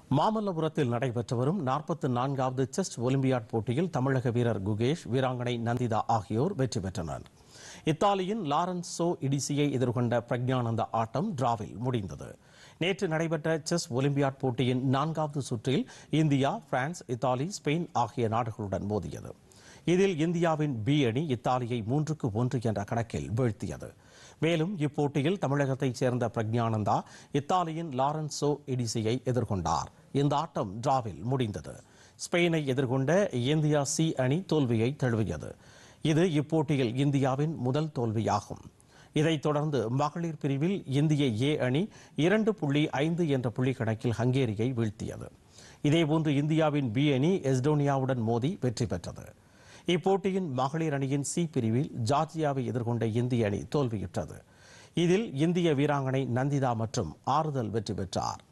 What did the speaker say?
மாமல்லபுரத்தில் நடைபெற்று வரும் நாற்பத்தி நான்காவது செஸ் ஒலிம்பியாட் போட்டியில் தமிழக வீரர் குகேஷ் வீராங்கனை நந்திதா ஆகியோர் வெற்றி பெற்றனர் இத்தாலியின் லாரன்சோ இடிசியை எதிர்கொண்ட பிரக்ஞானந்தா ஆட்டம் டிராவில் முடிந்தது நேற்று நடைபெற்ற செஸ் ஒலிம்பியாட் போட்டியின் நான்காவது சுற்றில் இந்தியா பிரான்ஸ் இத்தாலி ஸ்பெயின் ஆகிய நாடுகளுடன் மோதியது இதில் இந்தியாவின் பி அணி இத்தாலியை மூன்றுக்கு ஒன்று என்ற கணக்கில் வீழ்த்தியது மேலும் இப்போட்டியில் தமிழகத்தைச் சேர்ந்த பிரக்ஞானந்தா இத்தாலியின் லாரன்சோ இடிசியை எதிர்கொண்டார் இந்த ஆட்டம் டிராவில் முடிந்தது ஸ்பெயினை எதிர்கொண்ட இந்தியா சி அணி தோல்வியை தழுவியது இது இப்போட்டியில் இந்தியாவின் முதல் தோல்வியாகும் இதைத் தொடர்ந்து மகளிர் பிரிவில் இந்திய ஏ அணி இரண்டு புள்ளி ஐந்து என்ற புள்ளி கணக்கில் ஹங்கேரியை வீழ்த்தியது இதேபோன்று இந்தியாவின் பி அணி எஸ்டோனியாவுடன் மோதி வெற்றி பெற்றது இப்போட்டியின் மகளிர் அணியின் சி பிரிவில் ஜார்ஜியாவை எதிர்கொண்ட இந்திய அணி தோல்வியுற்றது இதில் இந்திய வீராங்கனை நந்திதா மற்றும் ஆறுதல் வெற்றி பெற்றார்